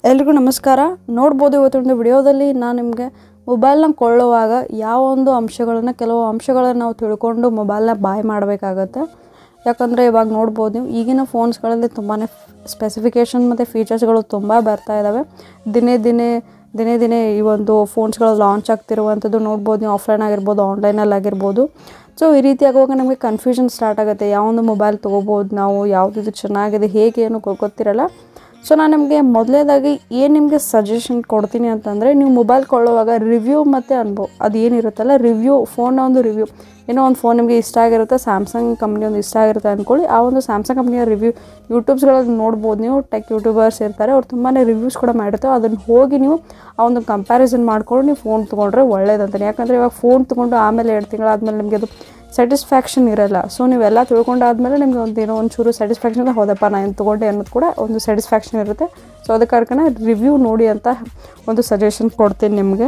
ಎಲ್ರಿಗೂ ನಮಸ್ಕಾರ ನೋಡ್ಬೋದು ಇವತ್ತೊಂದು ವಿಡಿಯೋದಲ್ಲಿ ನಾನು ನಿಮಗೆ ಮೊಬೈಲ್ನ ಕೊಳ್ಳುವಾಗ ಯಾವ ಒಂದು ಅಂಶಗಳನ್ನು ಕೆಲವು ಅಂಶಗಳನ್ನು ನಾವು ತಿಳ್ಕೊಂಡು ಮೊಬೈಲ್ನ ಬಾಯ್ ಮಾಡಬೇಕಾಗತ್ತೆ ಯಾಕಂದರೆ ಇವಾಗ ನೋಡ್ಬೋದು ನೀವು ಈಗಿನ ಫೋನ್ಸ್ಗಳಲ್ಲಿ ತುಂಬಾ ಸ್ಪೆಸಿಫಿಕೇಷನ್ ಮತ್ತು ಫೀಚರ್ಸ್ಗಳು ತುಂಬ ಬರ್ತಾ ಇದ್ದಾವೆ ದಿನೇ ದಿನೇ ದಿನೇ ದಿನೇ ಈ ಒಂದು ಫೋನ್ಸ್ಗಳು ಲಾಂಚ್ ಆಗ್ತಿರುವಂಥದ್ದು ನೋಡ್ಬೋದು ನೀವು ಆಫ್ಲೈನ್ ಆಗಿರ್ಬೋದು ಆನ್ಲೈನಲ್ಲಿ ಆಗಿರ್ಬೋದು ಸೊ ಈ ರೀತಿ ಆಗುವಾಗ ನಮಗೆ ಕನ್ಫ್ಯೂಷನ್ ಸ್ಟಾರ್ಟ್ ಆಗುತ್ತೆ ಯಾವೊಂದು ಮೊಬೈಲ್ ತೊಗೋಬೋದು ನಾವು ಯಾವುದಿದು ಚೆನ್ನಾಗಿದೆ ಹೇಗೆ ಏನು ಗೊ- ಗೊತ್ತಿರಲ್ಲ ಸೊ ನಾನು ನಿಮಗೆ ಮೊದಲೇದಾಗಿ ಏನು ನಿಮಗೆ ಸಜೆಷನ್ ಕೊಡ್ತೀನಿ ಅಂತಂದರೆ ನೀವು ಮೊಬೈಲ್ ಕೊಳ್ಳುವಾಗ ರಿವ್ಯೂ ಮತ್ತು ಅನುಭವ ಅದು ಏನಿರುತ್ತಲ್ಲ ರಿವ್ಯೂ ಫೋನ್ನ ಒಂದು ರಿವ್ಯೂ ಏನೋ ಒಂದು ಫೋನ್ ನಿಮಗೆ ಇಷ್ಟ ಆಗಿರುತ್ತೆ ಸ್ಯಾಮ್ಸಂಗ್ ಕಂಪ್ನಿ ಒಂದು ಇಷ್ಟ ಆಗಿರುತ್ತೆ ಅಂದ್ಕೊಳ್ಳಿ ಆ ಒಂದು ಸ್ಯಾಮ್ಸಂಗ್ ಕಂಪ್ನಿಯ ರಿವ್ಯೂ ಯೂಟ್ಯೂಬ್ಸ್ಗಳಲ್ಲಿ ನೋಡ್ಬೋದು ನೀವು ಟೆಕ್ ಯೂಟ್ಯೂಬರ್ಸ್ ಇರ್ತಾರೆ ಅವ್ರು ತುಂಬಾ ರಿವ್ಯೂಸ್ ಕೂಡ ಮಾಡಿರ್ತಾರೆ ಅದನ್ನು ಹೋಗಿ ನೀವು ಆ ಒಂದು ಕಂಪ್ಯಾರಿಸನ್ ಮಾಡ್ಕೊಂಡು ನೀವು ಫೋನ್ ತೊಗೊಂಡ್ರೆ ಒಳ್ಳೇದಂತಾನೆ ಯಾಕಂದರೆ ಇವಾಗ ಫೋನ್ ತೊಗೊಂಡು ಆಮೇಲೆ ಎರಡು ತಿಂಗಳಾದ್ಮೇಲೆ ನಿಮಗೆ ಅದು ಸ್ಯಾಟಿಸ್ಫ್ಯಾಕ್ಷನ್ ಇರಲ್ಲ ಸೊ ನೀವೆಲ್ಲ ತಿಳ್ಕೊಂಡಾದ್ಮೇಲೆ ನಿಮಗೆ ಒಂದು ಏನೋ ಒಂಚೂರು ಸ್ಯಾಟಿಸ್ಫ್ಯಾಕ್ಷನ್ ಹೌದಪ್ಪ ನಾನು ಏನು ತೊಗೊಂಡೆ ಅನ್ನೋದು ಕೂಡ ಒಂದು ಸ್ಯಾಟಿಸ್ಫ್ಯಾಕ್ಷನ್ ಇರುತ್ತೆ ಸೊ ಅದಕ್ಕಾರ್ಕನ ರಿವ್ಯೂ ನೋಡಿ ಅಂತ ಒಂದು ಸಜೆಷನ್ ಕೊಡ್ತೀನಿ ನಿಮಗೆ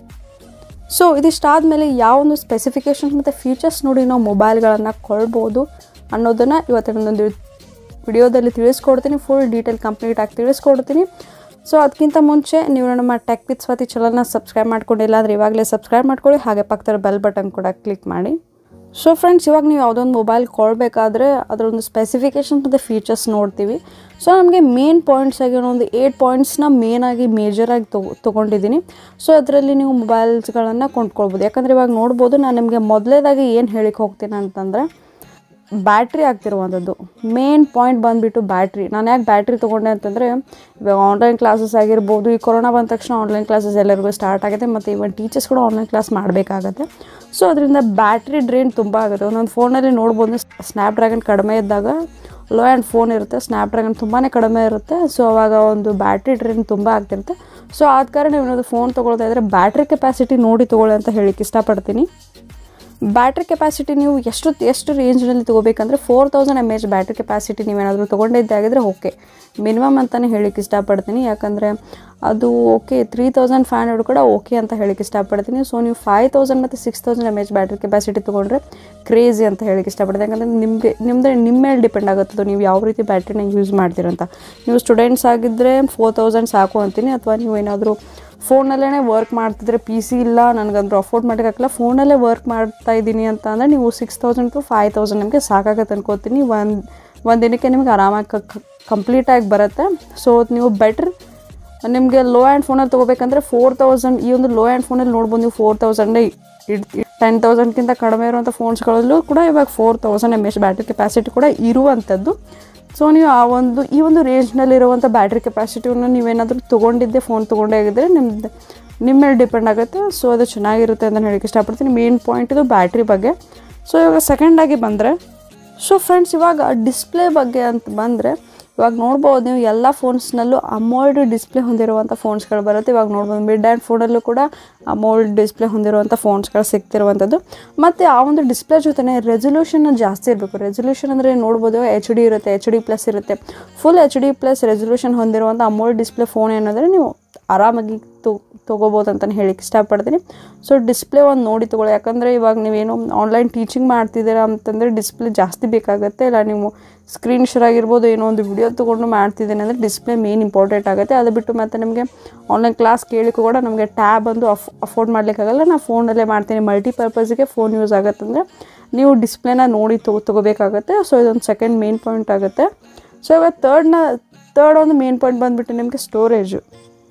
ಸೊ ಇದಿಷ್ಟಾದಮೇಲೆ ಯಾವೊಂದು ಸ್ಪೆಸಿಫಿಕೇಷನ್ಸ್ ಮತ್ತು ಫೀಚರ್ಸ್ ನೋಡಿ ನಾವು ಮೊಬೈಲ್ಗಳನ್ನು ಕೊಳ್ಬೋದು ಅನ್ನೋದನ್ನು ಇವತ್ತಿನ ಒಂದು ವಿಡಿಯೋದಲ್ಲಿ ತಿಳಿಸ್ಕೊಡ್ತೀನಿ ಫುಲ್ ಡೀಟೇಲ್ ಕಂಪ್ಲೀಟ್ ಆಗಿ ತಿಳಿಸ್ಕೊಡ್ತೀನಿ ಸೊ ಅದಕ್ಕಿಂತ ಮುಂಚೆ ನೀವು ನಮ್ಮ ಟೆಕ್ ವಿತ್ ಸ್ವಾತಿ ಚಾನಲ್ನ ಸಬ್ಸ್ಕ್ರೈಬ್ ಮಾಡ್ಕೊಂಡಿಲ್ಲ ಅಂದರೆ ಇವಾಗಲೇ ಸಬ್ಸ್ಕ್ರೈಬ್ ಮಾಡ್ಕೊಳ್ಳಿ ಹಾಗೆ ಪಕ್ಕದ ಬೆಲ್ ಬಟನ್ ಕೂಡ ಕ್ಲಿಕ್ ಮಾಡಿ ಸೊ ಫ್ರೆಂಡ್ಸ್ ಇವಾಗ ನೀವು ಯಾವುದೊಂದು ಮೊಬೈಲ್ ಕೊಡಬೇಕಾದ್ರೆ ಅದರೊಂದು ಸ್ಪೆಸಿಫಿಕೇಷನ್ ಮತ್ತು ಫೀಚರ್ಸ್ ನೋಡ್ತೀವಿ ಸೊ ನಮಗೆ ಮೇನ್ ಪಾಯಿಂಟ್ಸ್ ಆಗಿ ಒಂದು ಏಯ್ಟ್ ಪಾಯಿಂಟ್ಸ್ನ ಮೇನಾಗಿ ಮೇಜರಾಗಿ ತಗೊ ತೊಗೊಂಡಿದ್ದೀನಿ ಸೊ ಅದರಲ್ಲಿ ನೀವು ಮೊಬೈಲ್ಸ್ಗಳನ್ನು ಕೊಂಡ್ಕೊಳ್ಬೋದು ಯಾಕಂದರೆ ಇವಾಗ ನೋಡ್ಬೋದು ನಾನು ನಿಮಗೆ ಮೊದಲೇದಾಗಿ ಏನು ಹೇಳಿಕ್ಕೆ ಹೋಗ್ತೀನಿ ಅಂತಂದರೆ ಬ್ಯಾಟ್ರಿ ಆಗ್ತಿರುವಂಥದ್ದು ಮೇನ್ ಪಾಯಿಂಟ್ ಬಂದುಬಿಟ್ಟು ಬ್ಯಾಟ್ರಿ ನಾನು ಯಾಕೆ ಬ್ಯಾಟ್ರಿ ತೊಗೊಂಡೆ ಅಂತಂದರೆ ಇವಾಗ ಆನ್ಲೈನ್ ಕ್ಲಾಸಸ್ ಆಗಿರ್ಬೋದು ಈ ಕೊರೋನಾ ಬಂದ ತಕ್ಷಣ ಆನ್ಲೈನ್ ಕ್ಲಾಸಸ್ ಎಲ್ಲರಿಗೂ ಸ್ಟಾರ್ಟ್ ಆಗುತ್ತೆ ಮತ್ತು ಇವನ್ ಟೀಚರ್ಸ್ ಕೂಡ ಆನ್ಲೈನ್ ಕ್ಲಾಸ್ ಮಾಡಬೇಕಾಗತ್ತೆ ಸೊ ಅದರಿಂದ ಬ್ಯಾಟ್ರಿ ಡ್ರೈನ್ ತುಂಬ ಆಗುತ್ತೆ ಒಂದೊಂದು ಫೋನಲ್ಲಿ ನೋಡ್ಬೋದು ಸ್ನ್ಯಾಪ್ ಡ್ರ್ಯಾಗನ್ ಕಡಿಮೆ ಇದ್ದಾಗ ಲೋ ಆ್ಯಂಡ್ ಫೋನ್ ಇರುತ್ತೆ ಸ್ನ್ಯಾಪ್ ಡ್ರ್ಯಾಗನ್ ತುಂಬಾ ಕಡಿಮೆ ಇರುತ್ತೆ ಸೊ ಅವಾಗ ಒಂದು ಬ್ಯಾಟ್ರಿ ಡ್ರೈನ್ ತುಂಬ ಆಗ್ತಿರುತ್ತೆ ಸೊ ಆದ ಕಾರಣ ಏನಾದರೂ ಫೋನ್ ತೊಗೊಳ್ತಾ ಇದ್ದರೆ ಬ್ಯಾಟ್ರಿ ಕೆಪಾಸಿಟಿ ನೋಡಿ ತೊಗೊಳ್ಳಿ ಅಂತ ಹೇಳಿಕ್ಕೆ ಇಷ್ಟಪಡ್ತೀನಿ ಬ್ಯಾಟ್ರಿ ಕೆಪಾಸಿಟಿ ನೀವು ಎಷ್ಟು ಎಷ್ಟು ರೇಂಜ್ನಲ್ಲಿ ತೊಗೋಬೇಕಂದ್ರೆ four thousand M H battery capacity ನೀವೇನಾದರೂ ತೊಗೊಂಡಿದ್ದಾಗಿದ್ರೆ ಓಕೆ ಮಿನಿಮಮ್ ಅಂತಲೇ ಹೇಳಿಕ್ಕೆ ಇಷ್ಟಪಡ್ತೀನಿ ಯಾಕಂದರೆ ಅದು okay three thousand five hundred ಕೂಡ ಓಕೆ ಅಂತ ಹೇಳಿಕ್ಕೆ ಇಷ್ಟಪಡ್ತೀನಿ ಸೊ ನೀವು ಫೈವ್ ತೌಸಂಡ್ ಮತ್ತು six thousand M H battery capacity ತೊಗೊಂಡ್ರೆ ಕ್ರೇಜಿ ಅಂತ ಹೇಳಿಕ್ಕೆ ಇಷ್ಟಪಡ್ತೀನಿ ಯಾಕಂದರೆ ನಿಮಗೆ ನಿಮ್ಮದೇ ನಿಮ್ಮ ಮೇಲೆ ಡಿಪೆಂಡ್ ಆಗುತ್ತದು ನೀವು ಯಾವ ರೀತಿ ಬ್ಯಾಟ್ರಿನ ಯೂಸ್ ಮಾಡ್ತೀರಂತ ನೀವು ಸ್ಟೂಡೆಂಟ್ಸ್ ಆಗಿದ್ದರೆ ಫೋರ್ ತೌಸಂಡ್ ಸಾಕು ಅಂತೀನಿ ಅಥವಾ ನೀವು ಏನಾದರೂ ಫೋನಲ್ಲೇ ವರ್ಕ್ ಮಾಡ್ತಿದ್ರೆ ಪಿ ಸಿ ಇಲ್ಲ ನನಗಂದ್ರೆ ಅಫೋರ್ಡ್ ಮಾಡೋಕ್ಕಾಗಲ್ಲ ಫೋನಲ್ಲೇ ವರ್ಕ್ ಮಾಡ್ತಾ ಇದ್ದೀನಿ ಅಂತ ಅಂದರೆ ನೀವು six thousand to five thousand ನಿಮಗೆ ಸಾಕಾಗತ್ತೆ ಅನ್ಕೋತೀನಿ ಒಂದು ಒಂದು ದಿನಕ್ಕೆ ನಿಮಗೆ ಆರಾಮಾಗಿ ಕಂಪ್ಲೀಟಾಗಿ ಬರುತ್ತೆ ಸೊ ನೀವು ಬೆಟ್ರ್ ನಿಮಗೆ ಲೋ ಆ್ಯಂಡ್ ಫೋನಲ್ಲಿ ತೊಗೋಬೇಕಂದ್ರೆ ಫೋರ್ ತೌಸಂಡ್ ಈ ಒಂದು ಲೋ ಆ್ಯಂಡ್ ಫೋನಲ್ಲಿ ನೋಡ್ಬೋದು ನೀವು ಫೋರ್ ತೌಸಂಡೇ ಇಡ್ ಟೆನ್ ತೌಸಂಡ್ಗಿಂತ ಕಡಿಮೆ ಇರುವಂಥ ಫೋನ್ಸ್ಗಳಲ್ಲೂ ಕೂಡ ಇವಾಗ four thousand M H battery capacity ಕೂಡ ಇರುವಂಥದ್ದು ಸೊ ನೀವು ಆ ಒಂದು ಈ ಒಂದು ರೇಂಜ್ನಲ್ಲಿರುವಂಥ ಬ್ಯಾಟ್ರಿ ಕೆಪಾಸಿಟಿಯನ್ನು ನೀವೇನಾದರೂ ತೊಗೊಂಡಿದ್ದೆ ಫೋನ್ ತೊಗೊಂಡೇ ಆಗಿದ್ದರೆ ನಿಮ್ದು ನಿಮ್ಮ ಮೇಲೆ ಡಿಪೆಂಡ್ ಆಗುತ್ತೆ ಸೊ ಅದು ಚೆನ್ನಾಗಿರುತ್ತೆ ಅಂತ ಹೇಳಕ್ಕೆ ಇಷ್ಟಪಡ್ತೀನಿ ಮೇನ್ ಪಾಯಿಂಟ್ ಇದು ಬ್ಯಾಟ್ರಿ ಬಗ್ಗೆ ಸೊ ಇವಾಗ ಸೆಕೆಂಡಾಗಿ ಬಂದರೆ ಸೊ ಫ್ರೆಂಡ್ಸ್ ಇವಾಗ ಡಿಸ್ಪ್ಲೇ ಬಗ್ಗೆ ಅಂತ ಬಂದರೆ ಇವಾಗ ನೋಡ್ಬೋದು ನೀವು ಎಲ್ಲ ಫೋನ್ಸ್ನಲ್ಲೂ ಅಮೋಲ್ಡ್ ಡಿಸ್ಪ್ಲೇ ಹೊಂದಿರುವಂಥ ಫೋನ್ಸ್ಗಳು ಬರುತ್ತೆ ಇವಾಗ ನೋಡ್ಬೋದು ಮಿಡ್ ಆ್ಯಂಡ್ ಫೋನಲ್ಲೂ ಕೂಡ ಅಮೋಲ್ಡ್ ಡಿಸ್ಪ್ಲೇ ಹೊಂದಿರುವಂಥ ಫೋನ್ಸ್ಗಳು ಸಿಗ್ತಿರುವಂಥದ್ದು ಮತ್ತು ಆ ಒಂದು ಡಿಸ್ಪ್ಲೇ ಜೊತೆನೇ ರೆಸೊಲ್ಯೂಷನ್ ಜಾಸ್ತಿ ಇರಬೇಕು ರೆಸೊಲ್ಯೂಷನ್ ಅಂದರೆ ನೋಡ್ಬೋದು ಎಚ್ ಡಿ ಇರುತ್ತೆ ಎಚ್ ಡಿ ಪ್ಲಸ್ ಇರುತ್ತೆ full H D plus resolution ಹೊಂದಿರುವಂಥ ಅಮೋಲ್ಡ್ ಡಿಸ್ಪ್ಲೇ ಫೋನ್ ಏನಂದರೆ ನೀವು ಆರಾಮಾಗಿ ತೊ ತೊಗೋಬೋದು ಅಂತಲೇ ಹೇಳಿಕ್ಕೆ ಇಷ್ಟಪಡ್ತೀನಿ ಸೊ ಡಿಸ್ಪ್ಲೇ ಒಂದು ನೋಡಿ ತೊಗೊಳ್ಳಿ ಯಾಕಂದರೆ ಇವಾಗ ನೀವೇನು ಆನ್ಲೈನ್ ಟೀಚಿಂಗ್ ಮಾಡ್ತಿದ್ದೀರಾ ಅಂತಂದರೆ ಡಿಸ್ಪ್ಲೇ ಜಾಸ್ತಿ ಬೇಕಾಗುತ್ತೆ ಇಲ್ಲ ನೀವು ಸ್ಕ್ರೀನ್ ಶೇರ್ ಆಗಿರ್ಬೋದು ಏನೋ ಒಂದು ವಿಡಿಯೋ ತೊಗೊಂಡು ಮಾಡ್ತಿದ್ದೀನಿ ಅಂದರೆ ಡಿಸ್ಪ್ಲೇ ಮೇನ್ ಇಂಪಾರ್ಟೆಂಟ್ ಆಗುತ್ತೆ ಅದು ಬಿಟ್ಟು ಮತ್ತು ನಿಮಗೆ ಆನ್ಲೈನ್ ಕ್ಲಾಸ್ ಕೇಳಿಕ್ಕೂ ಕೂಡ ನಮಗೆ ಟ್ಯಾಬ್ ಒಂದು ಅಫ್ ಅಫೋರ್ಡ್ ಮಾಡಲಿಕ್ಕಾಗಲ್ಲ ನಾನು ಫೋನಲ್ಲೇ ಮಾಡ್ತೀನಿ ಮಲ್ಟಿಪರ್ಪಸ್ಗೆ ಫೋನ್ ಯೂಸ್ ಆಗುತ್ತಂದರೆ ನೀವು ಡಿಸ್ಪ್ಲೇನ ನೋಡಿ ತಗೋ ತೊಗೋಬೇಕಾಗತ್ತೆ ಸೊ ಇದೊಂದು ಸೆಕೆಂಡ್ ಮೇನ್ ಪಾಯಿಂಟ್ ಆಗುತ್ತೆ ಸೊ ಇವಾಗ ತರ್ಡ್ನ ತರ್ಡ್ ಒಂದು ಮೇನ್ ಪಾಯಿಂಟ್ ಬಂದುಬಿಟ್ಟು ನಿಮಗೆ ಸ್ಟೋರೇಜು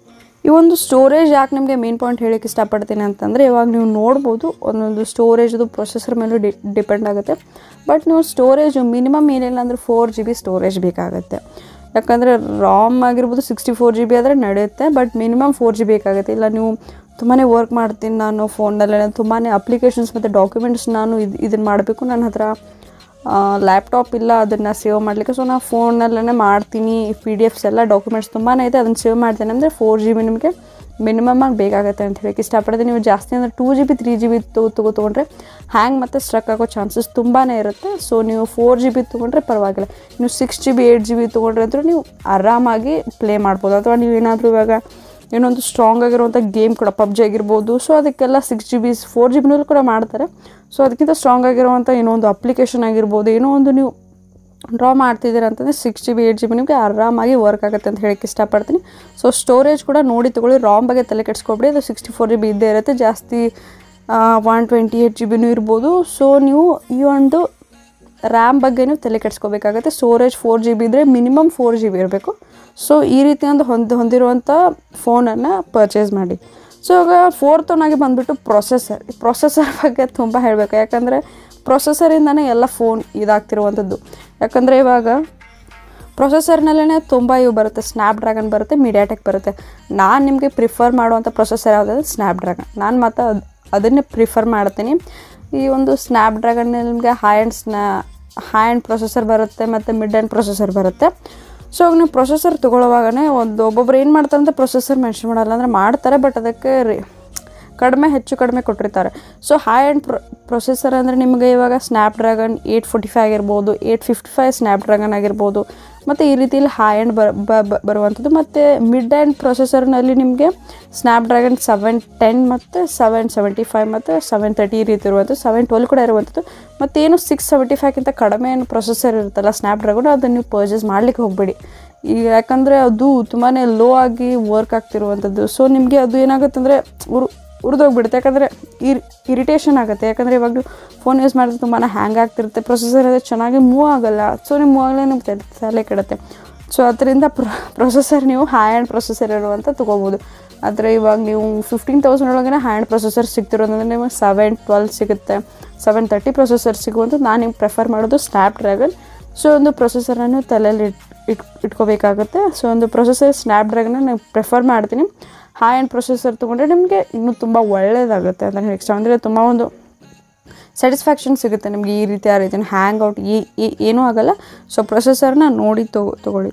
ಈ ಒಂದು ಸ್ಟೋರೇಜ್ ಯಾಕೆ ನಿಮಗೆ ಮೇನ್ ಪಾಯಿಂಟ್ ಹೇಳಕ್ಕೆ ಇಷ್ಟಪಡ್ತೀನಿ ಅಂತಂದರೆ ಇವಾಗ ನೀವು ನೋಡ್ಬೋದು ಒಂದೊಂದು ಸ್ಟೋರೇಜ್ದು ಪ್ರೊಸೆಸರ್ ಮೇಲೂ ಡಿ ಡಿಪೆಂಡ್ ಆಗುತ್ತೆ ಬಟ್ ನೀವು ಸ್ಟೋರೇಜು ಮಿನಿಮಮ್ ಏನಿಲ್ಲ ಅಂದರೆ ಫೋರ್ ಜಿ ಬಿ ಸ್ಟೋರೇಜ್ ಬೇಕಾಗುತ್ತೆ ಯಾಕಂದರೆ ರಾಮ್ ಆಗಿರ್ಬೋದು ಸಿಕ್ಸ್ಟಿ ಫೋರ್ ಜಿ ಬಿ ಆದರೆ ನಡೆಯುತ್ತೆ ಬಟ್ ಮಿನಿಮಮ್ ಫೋರ್ ಜಿ ಬೇಕಾಗುತ್ತೆ ಇಲ್ಲ ನೀವು ತುಂಬಾ ವರ್ಕ್ ಮಾಡ್ತೀನಿ ನಾನು ಫೋನಲ್ಲೇ ತುಂಬಾ ಅಪ್ಲಿಕೇಶನ್ಸ್ ಮತ್ತು ಡಾಕ್ಯುಮೆಂಟ್ಸ್ ನಾನು ಇದು ಇದನ್ನು ಮಾಡಬೇಕು ನನ್ನ ಹತ್ರ ಲ್ಯಾಪ್ಟಾಪ್ ಇಲ್ಲ ಅದನ್ನು ಸೇವ್ ಮಾಡಲಿಕ್ಕೆ ಸೊ ನಾನು ಫೋನಲ್ಲೇ ಮಾಡ್ತೀನಿ ಪಿ ಡಿ ಎಫ್ಸ್ ಎಲ್ಲ ಡಾಕ್ಯುಮೆಂಟ್ಸ್ ತುಂಬಾ ಇದೆ ಅದನ್ನು ಸೇವ್ ಮಾಡ್ತೀನಿ ಅಂದರೆ ಫೋರ್ ಜಿ ಬಿ ನಿಮಗೆ ಮಿನಿಮಮ್ ಆಗಿ ಬೇಕಾಗುತ್ತೆ ಅಂತ ಹೇಳಕ್ಕೆ ಇಷ್ಟಪಡ್ತೀನಿ ನೀವು ಜಾಸ್ತಿ ಅಂದರೆ two G B three G B ತಗೋ ತಗೋ ತೊಗೊಂಡ್ರೆ ಹ್ಯಾಂಗ್ ಮತ್ತು ಸ್ಟ್ರಕ್ ಆಗೋ ಚಾನ್ಸಸ್ ತುಂಬಾ ಇರುತ್ತೆ ಸೊ ನೀವು ಫೋರ್ ಜಿ ಬಿ ತೊಗೊಂಡ್ರೆ ಪರವಾಗಿಲ್ಲ ನೀವು six G B eight G B ತೊಗೊಂಡ್ರೆ ಅಂತೂ ನೀವು ಆರಾಮಾಗಿ ಪ್ಲೇ ಮಾಡ್ಬೋದು ಅಥವಾ ನೀವು ಏನಾದರೂ ಇವಾಗ ಏನೊಂದು ಸ್ಟ್ರಾಂಗ್ ಆಗಿರುವಂಥ ಗೇಮ್ ಕೂಡ ಪಬ್ಜಿ ಆಗಿರ್ಬೋದು ಸೊ ಅದಕ್ಕೆಲ್ಲ six G B four G ಬಿನಲ್ಲೂ ಕೂಡ ಮಾಡ್ತಾರೆ ಸೊ ಅದಕ್ಕಿಂತ ಸ್ಟ್ರಾಂಗ್ ಆಗಿರುವಂಥ ಏನೋ ಒಂದು ಅಪ್ಲಿಕೇಶನ್ ಆಗಿರ್ಬೋದು ಏನೋ ಒಂದು ನೀವು ಡ್ರಾ ಮಾಡ್ತಿದ್ದೀರ ಅಂತಂದರೆ six G B eight G B ನಿಮಗೆ ಆರಾಮಾಗಿ ವರ್ಕ್ ಆಗುತ್ತೆ ಅಂತ ಹೇಳಕ್ಕೆ ಇಷ್ಟಪಡ್ತೀನಿ ಸೊ ಸ್ಟೋರೇಜ್ ಕೂಡ ನೋಡಿ ತೊಗೊಳ್ಳಿ ರಾಮ್ ಬಗ್ಗೆ ತಲೆ ಕೆಡಿಸ್ಕೊಬಿಡಿ ಅದು ಸಿಕ್ಸ್ಟಿ ಫೋರ್ ಜಿ ಬಿ ಇದ್ದೇ ಇರುತ್ತೆ ಜಾಸ್ತಿ ಒನ್ ಟ್ವೆಂಟಿ ಏಯ್ಟ್ ಜಿ ಬಿನೂ ಇರ್ಬೋದು ಸೊ ನೀವು ಈ ಒಂದು ರ್ಯಾಮ್ ಬಗ್ಗೆ ನೀವು ತಲೆ ಕೆಡಿಸ್ಕೋಬೇಕಾಗುತ್ತೆ ಸ್ಟೋರೇಜ್ ಫೋರ್ ಜಿ ಬಿ ಇದ್ದರೆ ಮಿನಿಮಮ್ ಫೋರ್ ಜಿ ಬಿ ಇರಬೇಕು ಸೊ ಈ ರೀತಿ ಒಂದು ಹೊಂದ್ ಹೊಂದಿರುವಂಥ ಫೋನನ್ನು ಪರ್ಚೇಸ್ ಮಾಡಿ ಸೊ ಇವಾಗ ಫೋರ್ತ್ ಒನ್ ಆಗಿ ಬಂದುಬಿಟ್ಟು ಪ್ರೊಸೆಸರ್ ಈ ಪ್ರೊಸೆಸರ್ ಬಗ್ಗೆ ತುಂಬ ಹೇಳಬೇಕು ಯಾಕಂದರೆ ಪ್ರೊಸೆಸರಿಂದನೇ ಎಲ್ಲ ಫೋನ್ ಇದಾಗ್ತಿರುವಂಥದ್ದು ಯಾಕಂದರೆ ಇವಾಗ ಪ್ರೊಸೆಸರ್ನಲ್ಲೇ ತುಂಬ ಇವು ಬರುತ್ತೆ ಸ್ನ್ಯಾಪ್ ಡ್ರ್ಯಾಗನ್ ಬರುತ್ತೆ ಮೀಡಿಯಾಟೆಕ್ ಬರುತ್ತೆ ನಾನು ನಿಮಗೆ ಪ್ರಿಫರ್ ಮಾಡುವಂಥ ಪ್ರೊಸೆಸರ್ ಯಾವುದಂದ್ರೆ ಸ್ನ್ಯಾಪ್ ಡ್ರ್ಯಾಗನ್ ನಾನು ಮತ್ತು ಅದು ಅದನ್ನೇ ಪ್ರಿಫರ್ ಮಾಡ್ತೀನಿ ಈ ಒಂದು ಸ್ನ್ಯಾಪ್ ಡ್ರ್ಯಾಗನ್ನಲ್ಲಿ ನಿಮಗೆ ಹೈ ಆ್ಯಂಡ್ ಸ್ನ್ಯಾ ಹೈ ಆ್ಯಂಡ್ ಪ್ರೊಸೆಸರ್ ಬರುತ್ತೆ ಮತ್ತು ಮಿಡ್ ಆ್ಯಂಡ್ ಪ್ರೊಸೆಸರ್ ಬರುತ್ತೆ ಸೊ ಇವಾಗ ನೀವು ಪ್ರೊಸೆಸರ್ ತೊಗೊಳ್ಳುವಾಗನೇ ಒಂದು ಒಬ್ಬೊಬ್ರು ಏನು ಮಾಡ್ತಾರೆ ಅಂತ ಪ್ರೊಸೆಸರ್ ಮೆನ್ಷನ್ ಮಾಡಲ್ಲ ಅಂದರೆ ಮಾಡ್ತಾರೆ ಬಟ್ ಅದಕ್ಕೆ ರೀ ಕಡಿಮೆ ಹೆಚ್ಚು ಕಡಿಮೆ ಕೊಟ್ಟಿರ್ತಾರೆ so high end pro processor ಅಂದರೆ ನಿಮಗೆ ಇವಾಗ Snapdragon eight forty five ಆಗಿರ್ಬೋದು eight fifty five Snapdragon ಆಗಿರ್ಬೋದು ಮತ್ತು ಈ ರೀತಿಯಲ್ಲಿ ಹೈ ಆ್ಯಂಡ್ ಬರ ಬ- ಬ- ಬರುವಂಥದ್ದು ಮತ್ತು ಮಿಡ್ ಆ್ಯಂಡ್ ಪ್ರೊಸೆಸರ್ನಲ್ಲಿ ನಿಮಗೆ ಸ್ನ್ಯಾಪ್ ಡ್ರ್ಯಾಗನ್ ಸೆವೆನ್ ಟೆನ್ ಮತ್ತು ಸೆವೆನ್ ಸೆವೆಂಟಿ ಫೈವ್ ಮತ್ತು ಸೆವೆನ್ ತರ್ಟಿ ಈ ರೀತಿ ಇರುವಂಥದ್ದು ಸೆವೆನ್ ಟ್ವೆಲ್ ಕೂಡ ಇರುವಂಥದ್ದು ಮತ್ತೇನು ಸಿಕ್ಸ್ ಸೆವೆಂಟಿ ಫೈವ್ಗಿಂತ ಕಡಿಮೆ ಏನು ಪ್ರೊಸೆಸರ್ ಇರುತ್ತಲ್ಲ ಸ್ನ್ಯಾಪ್ ಡ್ರ್ಯಾಗನ್ ಅದನ್ನು ನೀವು ಪರ್ಚೇಸ್ ಮಾಡಲಿಕ್ಕೆ ಹೋಗಬೇಡಿ ಈಗ ಯಾಕಂದರೆ ಅದು ತುಂಬಾ ಲೋ ಆಗಿ ವರ್ಕ್ ಆಗ್ತಿರುವಂಥದ್ದು ಸೊ ನಿಮಗೆ ಅದು ಏನಾಗುತ್ತೆ ಅಂದರೆ ಉರು ಉರಿದೋಗ್ಬಿಡುತ್ತೆ ಯಾಕಂದರೆ ಇರ್ ಇರಿಟೇಷನ್ ಆಗುತ್ತೆ ಯಾಕಂದರೆ ಇವಾಗ ನೀವು ಫೋನ್ ಯೂಸ್ ಮಾಡಿದ್ರೆ ತುಂಬಾ ಹ್ಯಾಂಗ್ ಆಗ್ತಿರುತ್ತೆ ಪ್ರೊಸೆಸರ್ ಅದೇ ಚೆನ್ನಾಗಿ ಮೂವ್ ಆಗಲ್ಲ ಸೊ ನೀವು ಮೂವ್ ಆಗಲೇ ನಿಮ್ಗೆ ತಲೆ ತಲೆ ಕೆಡುತ್ತೆ ಸೊ ಅದರಿಂದ ಪ್ರೊ ಪ್ರೊಸೆಸರ್ ನೀವು ಹೈ ಆ್ಯಂಡ್ ಪ್ರೊಸೆಸರ್ ಇರುವಂಥ ತೊಗೋಬೋದು ಆದರೆ ಇವಾಗ ನೀವು ಫಿಫ್ಟೀನ್ ತೌಸಂಡ್ ಒಳಗಡೆ ಹೈ ಆ್ಯಂಡ್ ಪ್ರೊಸೆಸರ್ ಸಿಗ್ತಿರೋದಂದ್ರೆ ನಿಮಗೆ ಸೆವೆನ್ ಟ್ವೆಲ್ ಸಿಗುತ್ತೆ ಸೆವೆನ್ ತರ್ಟಿ ಪ್ರೊಸೆಸರ್ ಸಿಗುವಂಥದ್ದು ನಾನು ನಿಮ್ಗೆ ಪ್ರೆಫರ್ ಮಾಡೋದು ಸ್ನ್ಯಾಪ್ ಡ್ರ್ಯಾಗನ್ ಸೊ ಒಂದು ಪ್ರೊಸೆಸರ್ನ ನೀವು ತಲೆಯಲ್ಲಿ ಇಟ್ ಇಟ್ ಇಟ್ಕೋಬೇಕಾಗುತ್ತೆ ಸೊ ಒಂದು ಪ್ರೊಸೆಸರ್ ಸ್ನ್ಯಾಪ್ ಡ್ರ್ಯಾಗನ್ನ ನಾನು ಪ್ರಿಫರ್ ಮಾಡ್ತೀನಿ ಹೈ ಆ್ಯಂಡ್ ಪ್ರೊಸೆಸರ್ ತೊಗೊಂಡ್ರೆ ನಿಮಗೆ ಇನ್ನೂ ತುಂಬ ಒಳ್ಳೆಯದಾಗುತ್ತೆ ಅಂತ ನೆಕ್ಸ್ಟ್ ಅಂದರೆ ತುಂಬ ಒಂದು ಸ್ಯಾಟಿಸ್ಫ್ಯಾಕ್ಷನ್ ಸಿಗುತ್ತೆ ನಿಮಗೆ ಈ ರೀತಿ ಆ ರೀತಿ ಹ್ಯಾಂಗ್ ಔಟ್ ಈ ಈ- ಏನೂ ಆಗಲ್ಲ ಸೊ ಪ್ರೊಸೆಸರ್ನ ನೋಡಿ ತಗೋ ತೊಗೊಳ್ಳಿ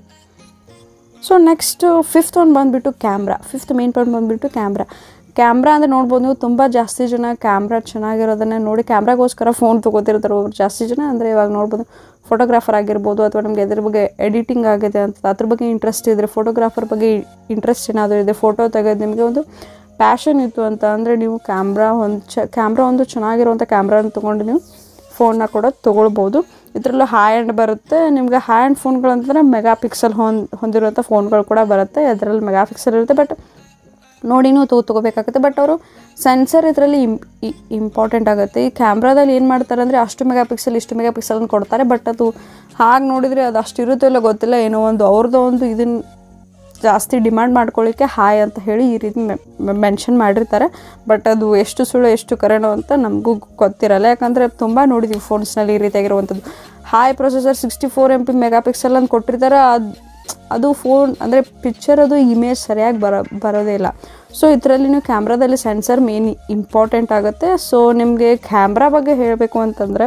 ಸೊ ನೆಕ್ಸ್ಟ್ ಫಿಫ್ತ್ ಒಂದು ಬಂದುಬಿಟ್ಟು ಕ್ಯಾಮ್ರಾ ಫಿಫ್ತ್ ಮೇನ್ ಪಾಯಿಂಟ್ ಬಂದುಬಿಟ್ಟು ಕ್ಯಾಮ್ರಾ ಕ್ಯಾಮ್ರಾ ಅಂದರೆ ನೋಡ್ಬೋದು ನೀವು ತುಂಬ ಜಾಸ್ತಿ ಜನ ಕ್ಯಾಮ್ರಾ ಚೆನ್ನಾಗಿರೋದನ್ನ ನೋಡಿ ಕ್ಯಾಮ್ರಾಗೋಸ್ಕರ ಫೋನ್ ತೊಗೋತಿರ್ತಾರೆ ಒಬ್ರು ಜಾಸ್ತಿ ಜನ ಅಂದರೆ ಇವಾಗ ನೋಡ್ಬೋದು ಫೋಟೋಗ್ರಾಫರ್ ಆಗಿರ್ಬೋದು ಅಥವಾ ನಮಗೆ ಅದ್ರ ಬಗ್ಗೆ ಎಡಿಟಿಂಗ್ ಆಗಿದೆ ಅಂತ ಅದ್ರ ಬಗ್ಗೆ ಇಂಟ್ರೆಸ್ಟ್ ಇದ್ದರೆ ಫೋಟೋಗ್ರಾಫರ್ ಬಗ್ಗೆ ಇಂಟ್ರೆಸ್ಟ್ ಏನಾದರೂ ಇದೆ ಫೋಟೋ ತೆಗೆದು ನಿಮಗೆ ಒಂದು ಪ್ಯಾಷನ್ ಇತ್ತು ಅಂತ ಅಂದರೆ ನೀವು ಕ್ಯಾಮ್ರಾ ಒಂದು ಚ ಕ್ಯಾಮ್ರಾ ಒಂದು ಚೆನ್ನಾಗಿರುವಂಥ ಕ್ಯಾಮ್ರಾನ ತೊಗೊಂಡು ನೀವು ಫೋನ್ನ ಕೂಡ ತೊಗೊಳ್ಬೋದು ಇದರಲ್ಲೂ ಹೈ ಆ್ಯಂಡ್ ಬರುತ್ತೆ ನಿಮಗೆ ಹೈ ಆ್ಯಂಡ್ ಫೋನ್ಗಳು ಅಂತಂದರೆ ಮೆಗಾ ಪಿಕ್ಸೆಲ್ ಹೊಂದ್ ಹೊಂದಿರುವಂಥ ಫೋನ್ಗಳು ಕೂಡ ಬರುತ್ತೆ ಅದರಲ್ಲಿ ಮೆಗಾ ಪಿಕ್ಸೆಲ್ ಇರುತ್ತೆ ಬಟ್ ನೋಡಿ ನೀವು ತಗೋ ತೊಗೋಬೇಕಾಗುತ್ತೆ ಬಟ್ ಅವರು ಸೆನ್ಸರ್ ಇದರಲ್ಲಿ ಇಂಪಾರ್ಟೆಂಟ್ ಆಗುತ್ತೆ ಈ ಕ್ಯಾಮ್ರಾದಲ್ಲಿ ಏನು ಮಾಡ್ತಾರೆ ಅಂದರೆ ಅಷ್ಟು ಮೆಗಾ ಪಿಕ್ಸೆಲ್ ಇಷ್ಟು ಮೆಗಾ ಪಿಕ್ಸೆಲ್ ಅಂತ ಕೊಡ್ತಾರೆ ಬಟ್ ಅದು ಹಾಗೆ ನೋಡಿದರೆ ಅದು ಅಷ್ಟು ಇರುತ್ತೋ ಇಲ್ಲ ಗೊತ್ತಿಲ್ಲ ಏನೋ ಒಂದು ಅವ್ರದ್ದು ಒಂದು ಇದನ್ನು ಜಾಸ್ತಿ ಡಿಮ್ಯಾಂಡ್ ಮಾಡ್ಕೊಳ್ಳಿಕ್ಕೆ ಹಾಯ್ ಅಂತ ಹೇಳಿ ಈ ರೀತಿ ಮೆನ್ಷನ್ ಮಾಡಿರ್ತಾರೆ ಬಟ್ ಅದು ಎಷ್ಟು ಸುಳ್ಳು ಎಷ್ಟು ಕರೆನೋ ಅಂತ ನಮಗೂ ಗೊತ್ತಿರಲ್ಲ ಯಾಕಂದರೆ ತುಂಬ ನೋಡಿದ್ದೀವಿ ಫೋನ್ಸ್ನಲ್ಲಿ ಈ ರೀತಿಯಾಗಿರುವಂಥದ್ದು high processor sixty four M P megapixel ಅಂತ ಕೊಟ್ಟಿರ್ತಾರೆ ಅದು ಅದು ಫೋನ್ ಅಂದರೆ ಪಿಕ್ಚರ್ ಅದು ಇಮೇಜ್ ಸರಿಯಾಗಿ ಬರೋ ಬರೋದೇ ಇಲ್ಲ ಸೊ ಇದರಲ್ಲಿ ನೀವು ಕ್ಯಾಮ್ರಾದಲ್ಲಿ ಸೆನ್ಸರ್ ಮೇನ್ ಇಂಪಾರ್ಟೆಂಟ್ ಆಗುತ್ತೆ ಸೊ ನಿಮಗೆ ಕ್ಯಾಮ್ರಾ ಬಗ್ಗೆ ಹೇಳಬೇಕು ಅಂತಂದರೆ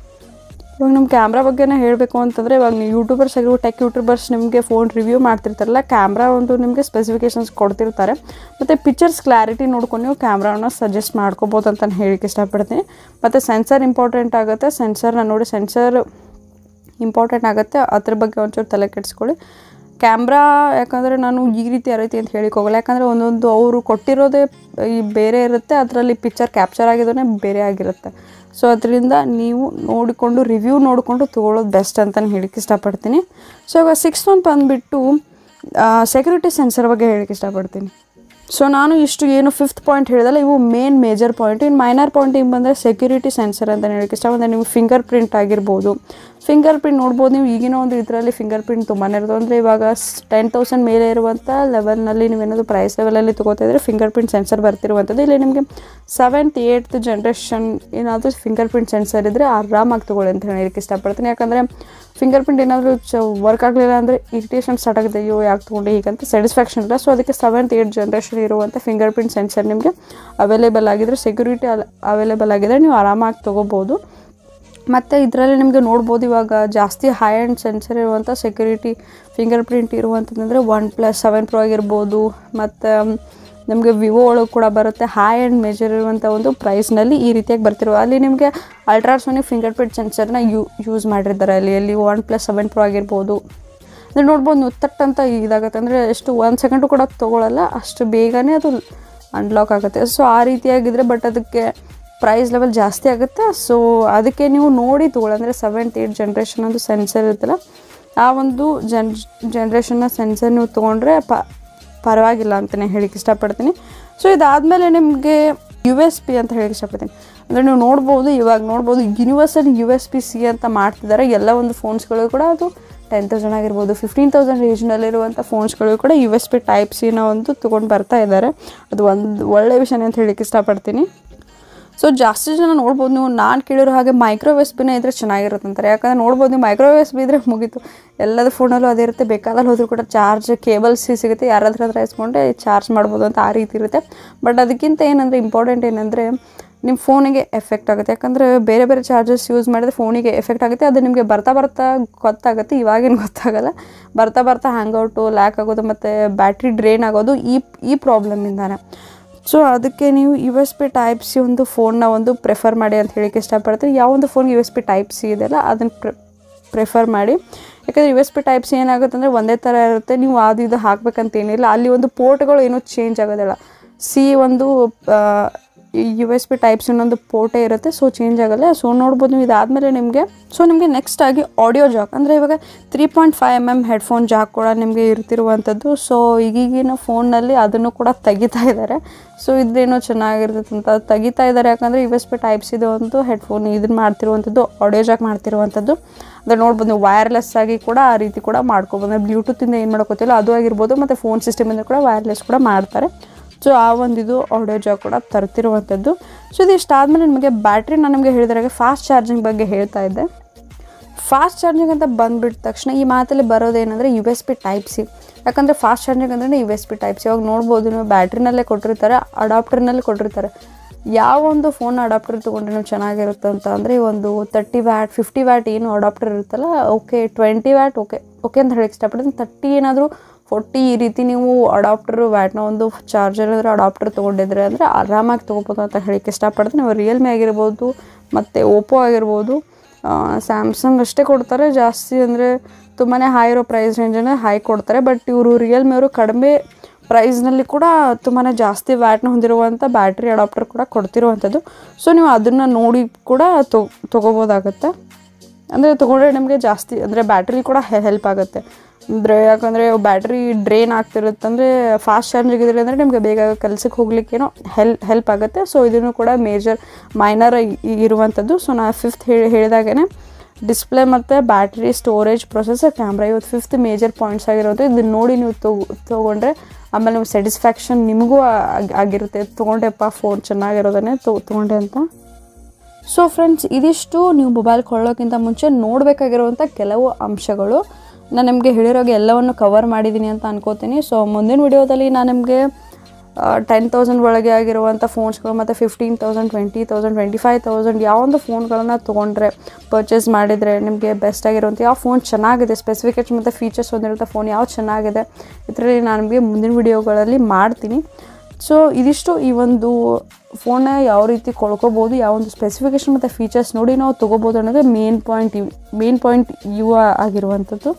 ಇವಾಗ ನಮ್ಮ ಕ್ಯಾಮ್ರಾ ಬಗ್ಗೆನೇ ಹೇಳಬೇಕು ಅಂತಂದರೆ ಇವಾಗ ನೀವು ಯೂಟ್ಯೂಬರ್ಸ್ ಆಗಿರ್ಬೋದು ಟೆಕ್ ಯೂಟ್ಯೂಬರ್ಸ್ ನಿಮಗೆ ಫೋನ್ ರಿವ್ಯೂ ಮಾಡ್ತಿರ್ತಾರಲ್ಲ ಕ್ಯಾಮ್ರಾ ಒಂದು ನಿಮಗೆ ಸ್ಪೆಸಿಫಿಕೇಷನ್ಸ್ ಕೊಡ್ತಿರ್ತಾರೆ ಮತ್ತು ಪಿಕ್ಚರ್ಸ್ ಕ್ಲಾರಿಟಿ ನೋಡ್ಕೊಂಡು ನೀವು ಕ್ಯಾಮ್ರಾನ ಸಜೆಸ್ಟ್ ಮಾಡ್ಕೋಬೋದು ಅಂತ ನಾನು ಹೇಳಿಕ್ಕೆ ಇಷ್ಟಪಡ್ತೀನಿ ಮತ್ತು ಸೆನ್ಸರ್ ಇಂಪಾರ್ಟೆಂಟ್ ಆಗುತ್ತೆ ಸೆನ್ಸರ್ನ ನೋಡಿ ಸೆನ್ಸರ್ ಇಂಪಾರ್ಟೆಂಟ್ ಆಗುತ್ತೆ ಅದ್ರ ಬಗ್ಗೆ ಒಂಚೂರು ತಲೆ ಕೆಡಿಸ್ಕೊಳ್ಳಿ ಕ್ಯಾಮ್ರಾ ಯಾಕಂದರೆ ನಾನು ಈ ರೀತಿ ಆ ರೀತಿ ಅಂತ ಹೇಳಿಕ್ಕೆ ಹೋಗಲ್ಲ ಯಾಕಂದರೆ ಒಂದೊಂದು ಅವರು ಕೊಟ್ಟಿರೋದೇ ಈ ಬೇರೆ ಇರುತ್ತೆ ಅದರಲ್ಲಿ ಪಿಕ್ಚರ್ ಕ್ಯಾಪ್ಚರ್ ಆಗಿರೋದೇ ಬೇರೆ ಆಗಿರುತ್ತೆ ಸೊ ಅದರಿಂದ ನೀವು ನೋಡಿಕೊಂಡು ರಿವ್ಯೂ ನೋಡಿಕೊಂಡು ತೊಗೊಳ್ಳೋದು ಬೆಸ್ಟ್ ಅಂತ ಹೇಳಿಕ್ಕೆ ಇಷ್ಟಪಡ್ತೀನಿ ಸೊ ಇವಾಗ ಸಿಕ್ಸ್ ಒನ್ ಬಂದುಬಿಟ್ಟು ಸೆಕ್ಯೂರಿಟಿ ಸೆನ್ಸರ್ ಬಗ್ಗೆ ಹೇಳಿಕ್ಕೆ ಇಷ್ಟಪಡ್ತೀನಿ ಸೊ ನಾನು ಇಷ್ಟು ಏನು ಫಿಫ್ತ್ ಪಾಯಿಂಟ್ ಹೇಳಿದಲ್ಲ ಇವು ಮೇನ್ ಮೇಜರ್ ಪಾಯಿಂಟ್ ಇನ್ನು ಮೈನರ್ ಪಾಯಿಂಟ್ ಹಿಂಗೆ ಬಂದರೆ ಸೆಕ್ಯೂರಿಟಿ ಸೆನ್ಸರ್ ಅಂತ ಹೇಳಕ್ಕೆ ಇಷ್ಟ ಅಂದರೆ ನೀವು ಫಿಂಗರ್ ಪ್ರಿಂಟ್ ಆಗಿರ್ಬೋದು ಫಿಂಗರ್ ಪ್ರಿಂಟ್ ನೋಡ್ಬೋದು ನೀವು ಈಗಿನ ಒಂದು ಇದರಲ್ಲಿ ಫಿಂಗರ್ ಪ್ರಿಂಟ್ ತುಂಬಾ ಇರೋದು ಅಂದರೆ ಇವಾಗ ಟೆನ್ ತೌಸಂಡ್ ಮೇಲೆ ಇರುವಂಥ ಲೆವೆಲ್ನಲ್ಲಿ ನೀವೇನಾದರೂ ಪ್ರೈಸ್ ಲೆವೆಲಲ್ಲಿ ತೊಗೋತಾ ಇದ್ರೆ ಫಿಂಗರ್ ಪ್ರಿಂಟ್ ಸೆನ್ಸರ್ ಬರ್ತಿರುವಂಥದ್ದು ಇಲ್ಲಿ ನಿಮಗೆ ಸೆವೆಂತ್ ಏಯ್ತ್ ಜನ್ರೇಷನ್ ಏನಾದರೂ ಫಿಂಗರ್ ಪ್ರಿಂಟ್ ಸೆನ್ಸರ್ ಇದ್ದರೆ ಆರಾಮಾಗಿ ತೊಗೊಳ್ಳಿ ಅಂತ ಹೇಳಕ್ಕೆ ಇಷ್ಟಪಡ್ತೀನಿ ಯಾಕಂದರೆ ಫಿಂಗರ್ ಪ್ರಿಂಟ್ ಏನಾದರೂ ಚ ವರ್ಕ್ ಆಗಲಿಲ್ಲ ಅಂದರೆ ಇರಿಟೇಷನ್ ಸ್ಟಾರ್ಟ್ ಆಗುತ್ತೆ ಅಯ್ಯೋ ಯಾಕೆ ತೊಗೊಂಡು ಹೀಗಂತ ಸ್ಯಾಟಿಸ್ಫ್ಯಾಕ್ಷನ್ ಇಲ್ಲ ಸೊ ಅದಕ್ಕೆ ಸೆವೆಂತ್ ಏಯ್ಟ್ ಜನ್ರೇಷನ್ ಇರುವಂಥ ಫಿಂಗರ್ ಪ್ರಿಂಟ್ ಸೆನ್ಸರ್ ನಿಮಗೆ ಅವೈಲೇಬಲ್ ಆಗಿದ್ರೆ ಸೆಕ್ಯೂರಿಟಿ ಅವೈಲೇಬಲ್ ಆಗಿದ್ರೆ ನೀವು ಆರಾಮಾಗಿ ತೊಗೋಬೋದು ಮತ್ತು ಇದರಲ್ಲಿ ನಿಮಗೆ ನೋಡ್ಬೋದು ಇವಾಗ ಜಾಸ್ತಿ ಹೈ ಆ್ಯಂಡ್ ಸೆನ್ಸರ್ ಇರುವಂಥ ಸೆಕ್ಯೂರಿಟಿ ಫಿಂಗರ್ ಪ್ರಿಂಟ್ ಇರುವಂಥದ್ದಂದರೆ ಒನ್ ಪ್ಲಸ್ ಸೆವೆನ್ ಪ್ರೋ ಆಗಿರ್ಬೋದು ಮತ್ತು ನಮಗೆ ವಿವೋ ಒಳಗೆ ಕೂಡ ಬರುತ್ತೆ ಹೈ ಆ್ಯಂಡ್ ಮೇಜರ್ ಇರುವಂಥ ಒಂದು ಪ್ರೈಸ್ನಲ್ಲಿ ಈ ರೀತಿಯಾಗಿ ಬರ್ತಿರುವ ಅಲ್ಲಿ ನಿಮಗೆ ಅಲ್ಟ್ರಾಸೋನಿಕ್ ಫಿಂಗರ್ ಪ್ರಿಂಟ್ ಸೆನ್ಸರ್ನ ಯೂ ಯೂಸ್ ಮಾಡಿರ್ತಾರೆ ಅಲ್ಲಿ ಅಲ್ಲಿ ಒನ್ ಪ್ಲಸ್ ಸೆವೆನ್ ಪ್ರೋ ಆಗಿರ್ಬೋದು ಅಂದರೆ ನೋಡ್ಬೋದು ನೀವು ತಟ್ ಅಂತ ಇದಾಗುತ್ತೆ ಅಂದರೆ ಎಷ್ಟು ಒಂದು ಸೆಕೆಂಡು ಕೂಡ ತೊಗೊಳಲ್ಲ ಅಷ್ಟು ಬೇಗನೆ ಅದು ಅನ್ಲಾಕ್ ಆಗುತ್ತೆ ಸೊ ಆ ರೀತಿಯಾಗಿದ್ದರೆ ಬಟ್ ಅದಕ್ಕೆ ಪ್ರೈಸ್ ಲೆವೆಲ್ ಜಾಸ್ತಿ ಆಗುತ್ತೆ ಸೊ ಅದಕ್ಕೆ ನೀವು ನೋಡಿ ತೊಗೊಳ್ಳಿ ಅಂದರೆ ಸೆವೆಂತ್ ಏಯ್ಟ್ ಜನ್ರೇಷನ್ ಒಂದು ಸೆನ್ಸರ್ ಇರುತ್ತಲ್ಲ ಆ ಒಂದು ಜನ್ ಜನ್ರೇಷನ್ನ ಸೆನ್ಸರ್ ನೀವು ತೊಗೊಂಡ್ರೆ ಪ ಪರವಾಗಿಲ್ಲ ಅಂತಲೇ ಹೇಳಿಕ್ಕೆ ಇಷ್ಟಪಡ್ತೀನಿ ಸೊ ಇದಾದಮೇಲೆ ನಿಮಗೆ ಯು ಎಸ್ ಪಿ ಅಂತ ಹೇಳಿಕ್ಕೆ ಇಷ್ಟಪಡ್ತೀನಿ ಅಂದರೆ ನೀವು ನೋಡ್ಬೋದು ಇವಾಗ ನೋಡ್ಬೋದು universal U S B C ಅಂತ ಮಾಡ್ತಿದ್ದಾರೆ ಎಲ್ಲ ಒಂದು ಫೋನ್ಸ್ಗಳು ಕೂಡ ಅದು ಟೆನ್ ತೌಸಂಡ್ ಆಗಿರ್ಬೋದು ಫಿಫ್ಟೀನ್ ತೌಸಂಡ್ ರೇಂಜ್ನಲ್ಲಿರುವಂಥ ಫೋನ್ಸ್ಗಳು ಕೂಡ ಯು ಎಸ್ ಪಿ ಟೈಪ್ ಸಿನ ಒಂದು ತೊಗೊಂಡು ಬರ್ತಾ ಇದ್ದಾರೆ ಅದು ಒಂದು ಒಳ್ಳೆಯ ವಿಷಯನೇ ಅಂತ ಹೇಳಿಕ್ಕೆ ಇಷ್ಟಪಡ್ತೀನಿ ಸೊ ಜಾಸ್ತಿ ಜನ ನೋಡ್ಬೋದು ನೀವು ನಾನು ಕೇಳಿರೋ ಹಾಗೆ ಮೈಕ್ರೋವೇವ್ ಬಿನೇ ಇದ್ರೆ ಚೆನ್ನಾಗಿರುತ್ತೆ ಅಂತಾರೆ ಯಾಕಂದ್ರೆ ನೋಡ್ಬೋದು ನೀವು ಮೈಕ್ರೋವೇವ್ ಬಿ ಇದ್ರೆ ಮುಗೀತು ಎಲ್ಲದ ಫೋನಲ್ಲೂ ಅದೇ ಇರುತ್ತೆ ಬೇಕಾದಲ್ಲಿ ಹೋದರೂ ಕೂಡ ಚಾರ್ಜ್ ಕೇಬಲ್ಸ್ ಸಿಗುತ್ತೆ ಯಾರಾದ್ರ ಹತ್ರ ಇಸ್ಕೊಂಡೆ ಚಾರ್ಜ್ ಮಾಡ್ಬೋದು ಅಂತ ಆ ರೀತಿ ಇರುತ್ತೆ ಬಟ್ ಅದಕ್ಕಿಂತ ಏನಂದರೆ ಇಂಪಾರ್ಟೆಂಟ್ ಏನಂದರೆ ನಿಮ್ಮ ಫೋನಿಗೆ ಎಫೆಕ್ಟ್ ಆಗುತ್ತೆ ಯಾಕಂದರೆ ಬೇರೆ ಬೇರೆ ಚಾರ್ಜಸ್ ಯೂಸ್ ಮಾಡಿದ್ರೆ ಫೋನಿಗೆ ಎಫೆಕ್ಟ್ ಆಗುತ್ತೆ ಅದು ನಿಮಗೆ ಬರ್ತಾ ಬರ್ತಾ ಗೊತ್ತಾಗುತ್ತೆ ಇವಾಗೇನು ಗೊತ್ತಾಗಲ್ಲ ಬರ್ತಾ ಬರ್ತಾ ಹ್ಯಾಂಗ್ಔಟು ಲ್ಯಾಕ್ ಆಗೋದು ಮತ್ತು ಬ್ಯಾಟ್ರಿ ಡ್ರೈನ್ ಆಗೋದು ಈ ಈ ಪ್ರಾಬ್ಲಮಿಂದಾನೆ ಸೊ ಅದಕ್ಕೆ ನೀವು U S B type C ಒಂದು ಫೋನ್ನ ಒಂದು ಪ್ರಿಫರ್ ಮಾಡಿ ಅಂತ ಹೇಳಿಕ್ಕೆ ಇಷ್ಟಪಡ್ತೀನಿ ಯಾವ ಒಂದು phone U S B type C ಇದೆಯಲ್ಲ ಅದನ್ನು ಪ್ರ ಪ್ರಿಫರ್ ಮಾಡಿ ಯಾಕಂದರೆ U S B type C ಏನಾಗುತ್ತೆ ಅಂದರೆ ಒಂದೇ ಥರ ಇರುತ್ತೆ ನೀವು ಅದು ಇದು ಹಾಕ್ಬೇಕಂತ ಏನಿಲ್ಲ ಅಲ್ಲಿ ಒಂದು ಪೋರ್ಟ್ಗಳು ಏನೂ ಚೇಂಜ್ ಆಗೋದಿಲ್ಲ ಸಿ ಒಂದು ಯು ಎಸ್ ಪಿ ಟೈಪ್ಸ್ ಇನ್ನೊಂದು ಪೋರ್ಟೇ ಇರುತ್ತೆ ಸೊ ಚೇಂಜ್ ಆಗಲ್ಲ ಸೊ ನೋಡ್ಬೋದು ನೀವು ಇದಾದಮೇಲೆ ನಿಮಗೆ ಸೊ ನಿಮಗೆ ನೆಕ್ಸ್ಟ್ ಆಗಿ ಆಡಿಯೋ ಜಾಕ್ ಅಂದರೆ ಇವಾಗ three point five M M headphone jack ಕೂಡ ನಿಮಗೆ ಇರ್ತಿರುವಂಥದ್ದು ಸೊ ಈಗೀಗಿನ ಫೋನ್ನಲ್ಲಿ ಅದನ್ನು ಕೂಡ ತೆಗಿತಾ ಇದ್ದಾರೆ ಸೊ ಇದೇನೋ ಚೆನ್ನಾಗಿರ್ತೈತೆ ಅಂತ ತೆಗಿತಾ ಇದ್ದಾರೆ ಯಾಕಂದರೆ ಯು ಎಸ್ ಪಿ ಟೈಪ್ಸ್ ಇದು ಒಂದು ಹೆಡ್ಫೋನ್ ಇದನ್ನು ಮಾಡ್ತಿರುವಂಥದ್ದು ಆಡಿಯೋ ಜಾಕ್ ಮಾಡ್ತಿರುವಂಥದ್ದು ಅಂದರೆ ನೋಡ್ಬೋದು ನೀವು ವೈರ್ಲೆಸ್ ಆಗಿ ಕೂಡ ಆ ರೀತಿ ಕೂಡ ಮಾಡ್ಕೊಬೋದು ಬ್ಲೂಟೂತಿಂದ ಏನು ಮಾಡ್ಕೋತಿಲ್ಲ ಅದು ಆಗಿರ್ಬೋದು ಮತ್ತು ಫೋನ್ ಸಿಸ್ಟಮಿಂದ ಕೂಡ ವೈರ್ಲೆಸ್ ಕೂಡ ಮಾಡ್ತಾರೆ ಸೊ ಆ ಒಂದು ಇದು ಆಡಿಯೋ ಜಾಕ್ ಕೂಡ ತರ್ತಿರುವಂಥದ್ದು ಸೊ ಇದಿಷ್ಟಾದಮೇಲೆ ನಿಮಗೆ ಬ್ಯಾಟ್ರಿ ನಾನು ನಿಮಗೆ ಹೇಳಿದ್ರಾಗೆ ಫಾಸ್ಟ್ ಚಾರ್ಜಿಂಗ್ ಬಗ್ಗೆ ಹೇಳ್ತಾ ಇದ್ದೆ ಫಾಸ್ಟ್ ಚಾರ್ಜಿಂಗ್ ಅಂತ ಬಂದುಬಿಟ್ಟ ತಕ್ಷಣ ಈ ಮಾತಲ್ಲಿ ಬರೋದೇನೆಂದರೆ U S B type C ಯಾಕಂದರೆ ಫಾಸ್ಟ್ ಚಾರ್ಜಿಂಗ್ ಅಂದರೆ U S B type C ಇವಾಗ ನೋಡ್ಬೋದು ನೀವು ಬ್ಯಾಟ್ರಿನಲ್ಲೇ ಕೊಟ್ಟಿರ್ತಾರೆ ಅಡಾಪ್ಟರ್ನಲ್ಲಿ ಕೊಟ್ಟಿರ್ತಾರೆ ಯಾವ ಒಂದು ಫೋನ್ ಅಡಾಪ್ಟರ್ ತೊಗೊಂಡ್ರೆ ನೀವು ಚೆನ್ನಾಗಿರುತ್ತೆ ಅಂತ ಅಂದರೆ ಒಂದು ತರ್ಟಿ ವ್ಯಾಟ್ ಫಿಫ್ಟಿ ವ್ಯಾಟ್ ಏನು ಅಡಾಪ್ಟರ್ ಇರುತ್ತಲ್ಲ okay twenty watt okay okay ಅಂತ ಹೇಳಕ್ಕೆ ಇಷ್ಟಪಡ್ತೀನಿ ತರ್ಟಿ ಏನಾದರೂ ಫೋರ್ಟಿ ಈ ರೀತಿ ನೀವು ಅಡಾಪ್ಟರ್ ವ್ಯಾಟ್ನ ಒಂದು ಚಾರ್ಜರ್ ಅಂದರೆ ಅಡಾಪ್ಟರ್ ತೊಗೊಂಡಿದ್ರೆ ಅಂದರೆ ಆರಾಮಾಗಿ ತೊಗೋಬೋದು ಅಂತ ಹೇಳಕ್ಕೆ ಇಷ್ಟಪಡ್ತೀನಿ ನೀವು ರಿಯಲ್ಮಿ ಆಗಿರ್ಬೋದು ಮತ್ತು ಓಪೋ ಆಗಿರ್ಬೋದು ಸ್ಯಾಮ್ಸಂಗ್ ಅಷ್ಟೇ ಕೊಡ್ತಾರೆ ಜಾಸ್ತಿ ಅಂದರೆ ತುಂಬಾ ಹೈ ಇರೋ ಪ್ರೈಸ್ ರೇಂಜನ್ನು ಹೈ ಕೊಡ್ತಾರೆ ಬಟ್ ಇವರು ರಿಯಲ್ಮಿ ಅವರು ಕಡಿಮೆ ಪ್ರೈಸ್ನಲ್ಲಿ ಕೂಡ ತುಂಬಾ ಜಾಸ್ತಿ ವ್ಯಾಟ್ನ ಹೊಂದಿರುವಂಥ ಬ್ಯಾಟ್ರಿ ಅಡಾಪ್ಟರ್ ಕೂಡ ಕೊಡ್ತಿರುವಂಥದ್ದು ಸೊ ನೀವು ಅದನ್ನು ನೋಡಿ ಕೂಡ ತೊ ತೊಗೋಬೋದಾಗತ್ತೆ ಅಂದರೆ ತೊಗೊಂಡ್ರೆ ನಿಮಗೆ ಜಾಸ್ತಿ ಅಂದರೆ ಬ್ಯಾಟ್ರಿ ಕೂಡ ಹೆಲ್ಪ್ ಆಗುತ್ತೆ ಅಂದರೆ ಯಾಕಂದರೆ ಬ್ಯಾಟ್ರಿ ಡ್ರೈನ್ ಆಗ್ತಿರುತ್ತೆ ಅಂದರೆ ಫಾಸ್ಟ್ ಚಾರ್ಜಿಂಗ್ ಇದ್ರೆ ಅಂದರೆ ನಿಮಗೆ ಬೇಗ ಕೆಲಸಕ್ಕೆ ಹೋಗ್ಲಿಕ್ಕೇನೋ ಹೆಲ್ ಹೆಲ್ಪ್ ಆಗುತ್ತೆ ಸೊ ಇದನ್ನು ಕೂಡ ಮೇಜರ್ ಮೈನರ್ ಇರುವಂಥದ್ದು ಸೊ ನಾ ಫಿಫ್ತ್ ಹೇಳಿ ಹೇಳಿದಾಗೇ ಡಿಸ್ಪ್ಲೇ ಮತ್ತು ಬ್ಯಾಟ್ರಿ ಸ್ಟೋರೇಜ್ ಪ್ರೊಸೆಸರ್ ಕ್ಯಾಮ್ರಾ ಇವತ್ತು ಫಿಫ್ತ್ ಮೇಜರ್ ಪಾಯಿಂಟ್ಸ್ ಆಗಿರೋದು ಇದನ್ನ ನೋಡಿ ನೀವು ತಗೊ ತೊಗೊಂಡ್ರೆ ಆಮೇಲೆ ನೀವು ಸ್ಯಾಟಿಸ್ಫ್ಯಾಕ್ಷನ್ ನಿಮಗೂ ಆಗ್- ಆಗಿರುತ್ತೆ ತೊಗೊಂಡೆಪ್ಪ ಫೋನ್ ಚೆನ್ನಾಗಿರೋದನ್ನೇ ತೊಗೊಂಡೆ ಅಂತ ಸೊ ಫ್ರೆಂಡ್ಸ್ ಇದಿಷ್ಟು ನೀವು ಮೊಬೈಲ್ ಕೊಳ್ಳೋಕ್ಕಿಂತ ಮುಂಚೆ ನೋಡಬೇಕಾಗಿರುವಂಥ ಕೆಲವು ಅಂಶಗಳು ನಾನು ನಿಮಗೆ ಹೇಳಿರೋಗೆ ಎಲ್ಲವನ್ನು ಕವರ್ ಮಾಡಿದ್ದೀನಿ ಅಂತ ಅನ್ಕೋತೀನಿ ಸೊ ಮುಂದಿನ ವಿಡಿಯೋದಲ್ಲಿ ನಾನು ನಿಮಗೆ ಟೆನ್ ತೌಸಂಡ್ ಒಳಗೆ ಆಗಿರುವಂಥ ಫೋನ್ಸ್ಗಳು ಮತ್ತು fifteen thousand twenty thousand twenty five thousand ಯಾವೊಂದು ಫೋನ್ಗಳನ್ನು ತೊಗೊಂಡ್ರೆ ಪರ್ಚೇಸ್ ಮಾಡಿದರೆ ನಿಮಗೆ ಬೆಸ್ಟ್ ಆಗಿರುವಂಥ ಯಾವ ಫೋನ್ ಚೆನ್ನಾಗಿದೆ ಸ್ಪೆಸಿಫಿಕೇಶನ್ ಮತ್ತು ಫೀಚರ್ಸ್ ಹೊಂದಿರುವಂಥ ಫೋನ್ ಯಾವ್ದು ಚೆನ್ನಾಗಿದೆ ಇದರಲ್ಲಿ ನಾನು ನಿಮಗೆ ಮುಂದಿನ ವಿಡಿಯೋಗಳಲ್ಲಿ ಮಾಡ್ತೀನಿ ಸೊ ಇದಿಷ್ಟು ಈ ಒಂದು ಫೋನ್ನ ಯಾವ ರೀತಿ ಕೊಳ್ಕೊಬೋದು ಯಾವ ಒಂದು ಸ್ಪೆಸಿಫಿಕೇಶನ್ ಮತ್ತು ಫೀಚರ್ಸ್ ನೋಡಿ ನಾವು ತೊಗೋಬೋದು ಅನ್ನೋದು ಮೇನ್ ಪಾಯಿಂಟ್ ಇವ್ ಮೇನ್ ಪಾಯಿಂಟ್ ಇವು ಆಗಿರುವಂಥದ್ದು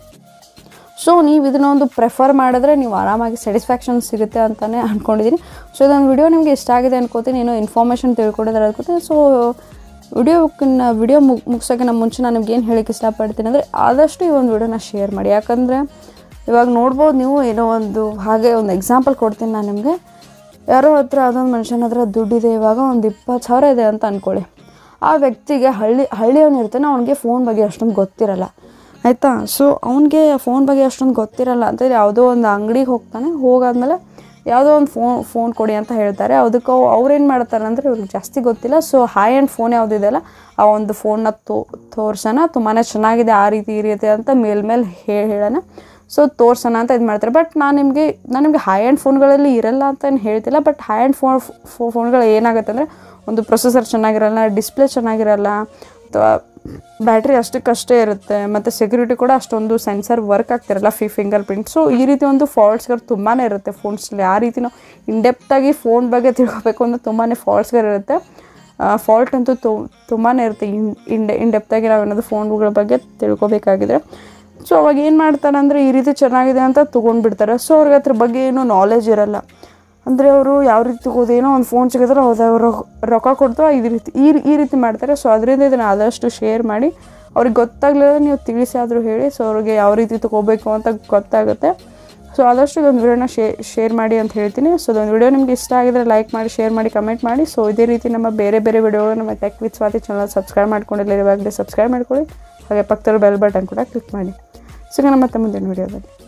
ಸೊ ನೀವು ಇದನ್ನ ಒಂದು ಪ್ರೆಫರ್ ಮಾಡಿದ್ರೆ ನೀವು ಆರಾಮಾಗಿ ಸ್ಯಾಟಿಸ್ಫ್ಯಾಕ್ಷನ್ ಸಿಗುತ್ತೆ ಅಂತಲೇ ಅಂದ್ಕೊಂಡಿದ್ದೀನಿ ಸೊ ಇದೊಂದು ವಿಡಿಯೋ ನಿಮಗೆ ಇಷ್ಟ ಆಗಿದೆ ಅನ್ಕೋತೀನಿ ಏನೋ ಇನ್ಫಾರ್ಮೇಷನ್ ತಿಳ್ಕೊಂಡಿದ್ದಾರೆ ಅನ್ಕೋತೀನಿ ಸೊ ವಿಡಿಯೋಕ್ಕನ್ನ ವಿಡಿಯೋ ಮುಗ್ ಮುಗ್ಸೋಕ್ಕೆ ನಮ್ಮ ಮುಂಚೆ ನಾನು ನಿಮ್ಗೆ ಏನು ಹೇಳಕ್ಕೆ ಇಷ್ಟಪಡ್ತೀನಿ ಅಂದರೆ ಆದಷ್ಟು ಈ ಒಂದು ವಿಡಿಯೋನ ಶೇರ್ ಮಾಡಿ ಯಾಕಂದರೆ ಇವಾಗ ನೋಡ್ಬೋದು ನೀವು ಏನೋ ಒಂದು ಹಾಗೆ ಒಂದು ಎಕ್ಸಾಂಪಲ್ ಕೊಡ್ತೀನಿ ನಾನು ನಿಮಗೆ ಯಾರೋ ಹತ್ರ ಅದೊಂದು ಮನುಷ್ಯನ ಹತ್ರ ದುಡ್ಡಿದೆ ಇವಾಗ ಒಂದು ಇಪ್ಪತ್ತು ಸಾವಿರ ಇದೆ ಅಂತ ಅಂದ್ಕೊಳ್ಳಿ ಆ ವ್ಯಕ್ತಿಗೆ ಹಳ್ಳಿ ಹಳ್ಳಿಯವನು ಇರ್ತಾನೆ ಅವನಿಗೆ ಫೋನ್ ಬಗ್ಗೆ ಅಷ್ಟೊಂದು ಗೊತ್ತಿರಲ್ಲ ಆಯಿತಾ ಸೊ ಅವನಿಗೆ ಫೋನ್ ಬಗ್ಗೆ ಅಷ್ಟೊಂದು ಗೊತ್ತಿರಲ್ಲ ಅಂತ ಯಾವುದೋ ಒಂದು ಅಂಗಡಿಗೆ ಹೋಗ್ತಾನೆ ಹೋಗಾದ್ಮೇಲೆ ಯಾವುದೋ ಒಂದು ಫೋನ್ ಫೋನ್ ಕೊಡಿ ಅಂತ ಹೇಳ್ತಾರೆ ಅದಕ್ಕೆ ಅವ್ರೇನು ಮಾಡ್ತಾರೆ ಅಂದರೆ ಇವ್ರಿಗೆ ಜಾಸ್ತಿ ಗೊತ್ತಿಲ್ಲ ಸೊ ಹೈ ಆ್ಯಂಡ್ ಫೋನ್ ಯಾವುದಿದೆಯಲ್ಲ ಆ ಒಂದು ಫೋನ್ನ ತೋ ತೋರ್ಸೋಣ ತುಂಬಾ ಚೆನ್ನಾಗಿದೆ ಆ ರೀತಿ ಈ ರೀತಿ ಅಂತ ಮೇಲ್ಮೇಲೆ ಹೇಳಿ ಹೇಳೋಣ ಸೊ ತೋರ್ಸೋಣ ಅಂತ ಇದು ಮಾಡ್ತಾರೆ ಬಟ್ ನಾನು ನಿಮಗೆ ನಾನು ನಿಮಗೆ ಹೈ ಆ್ಯಂಡ್ ಫೋನ್ಗಳಲ್ಲಿ ಇರಲ್ಲ ಅಂತ ಏನು ಹೇಳ್ತಿಲ್ಲ ಬಟ್ ಹೈ ಆ್ಯಂಡ್ ಫೋನ್ ಫೋನ್ಗಳು ಏನಾಗುತ್ತೆ ಅಂದರೆ ಒಂದು ಪ್ರೊಸೆಸರ್ ಚೆನ್ನಾಗಿರಲ್ಲ ಡಿಸ್ಪ್ಲೇ ಚೆನ್ನಾಗಿರಲ್ಲ ಅಥವಾ ಬ್ಯಾಟ್ರಿ ಅಷ್ಟಕ್ಕಷ್ಟೇ ಇರುತ್ತೆ ಮತ್ತು ಸೆಕ್ಯೂರಿಟಿ ಕೂಡ ಅಷ್ಟೊಂದು ಸೆನ್ಸರ್ ವರ್ಕ್ ಆಗ್ತಿರಲ್ಲ ಫಿ ಫಿಂಗರ್ ಪ್ರಿಂಟ್ ಸೊ ಈ ರೀತಿ ಒಂದು ಫಾಲ್ಟ್ಸ್ಗಳು ತುಂಬಾ ಇರುತ್ತೆ ಫೋನ್ಸ್ಲಿ ಆ ರೀತಿ ನಾವು ಇಂಡೆಪ್ತಾಗಿ ಫೋನ್ ಬಗ್ಗೆ ತಿಳ್ಕೊಬೇಕು ಅಂದರೆ ತುಂಬಾ ಫಾಲ್ಟ್ಸ್ಗಳಿರುತ್ತೆ ಫಾಲ್ಟ್ ಅಂತೂ ತುಂಬಾ ಇರುತ್ತೆ ಇನ್ ಇಂಡೆ ಇಂಡೆಪ್ತಾಗಿ ನಾವು ಏನಾದರೂ ಫೋನ್ಗಳ ಬಗ್ಗೆ ತಿಳ್ಕೊಬೇಕಾಗಿದ್ರೆ ಸೊ ಅವಾಗ ಏನು ಮಾಡ್ತಾರೆ ಅಂದರೆ ಈ ರೀತಿ ಚೆನ್ನಾಗಿದೆ ಅಂತ ತೊಗೊಂಡ್ಬಿಡ್ತಾರೆ ಸೊ ಅವ್ರಿಗೆ ಅದ್ರ ಬಗ್ಗೆ ಏನೂ ನಾಲೆಜ್ ಇರಲ್ಲ ಅಂದರೆ ಅವರು ಯಾವ ರೀತಿ ತಗೋದು ಏನೋ ಒಂದು ಫೋನ್ ಸಿಗಿದ್ರೆ ಹೌದು ಅವರು ರೊಕ್ಕ ಕೊಡ್ತು ಈ ರೀತಿ ಈ ಈ ರೀತಿ ಮಾಡ್ತಾರೆ ಸೊ ಅದರಿಂದ ಇದನ್ನು ಆದಷ್ಟು ಶೇರ್ ಮಾಡಿ ಅವ್ರಿಗೆ ಗೊತ್ತಾಗಲಿಲ್ಲ ನೀವು ತಿಳಿಸಿ ಆದರೂ ಹೇಳಿ ಸೊ ಅವ್ರಿಗೆ ಯಾವ ರೀತಿ ತೊಗೋಬೇಕು ಅಂತ ಗೊತ್ತಾಗುತ್ತೆ ಸೊ ಆದಷ್ಟು ಇದೊಂದು ವಿಡಿಯೋನ ಶೇ ಶೇರ್ ಮಾಡಿ ಅಂತ ಹೇಳ್ತೀನಿ ಸೊ ಇದೊಂದು ವಿಡಿಯೋ ನಿಮ್ಗೆ ಇಷ್ಟ ಆಗಿದ್ರೆ ಲೈಕ್ ಮಾಡಿ ಶೇರ್ ಮಾಡಿ ಕಮೆಂಟ್ ಮಾಡಿ ಸೊ ಇದೇ ರೀತಿ ನಮ್ಮ ಬೇರೆ ಬೇರೆ ವಿಡಿಯೋಗಳು ನಮ್ಮ tech with Swathi channel subscribe ಮಾಡ್ಕೊಂಡಿಲ್ಲ ಇವಾಗಲೇ ಸಬ್ಸ್ಕ್ರೈಬ್ ಮಾಡ್ಕೊಳ್ಳಿ ಹಾಗೆ ಪಕ್ಕದಲ್ಲಿ ಬೆಲ್ ಬಟನ್ ಕೂಡ ಕ್ಲಿಕ್ ಮಾಡಿ ಸಿಗೋಣ ಮತ್ತೆ ಮುಂದಿನ ವಿಡಿಯೋದಲ್ಲಿ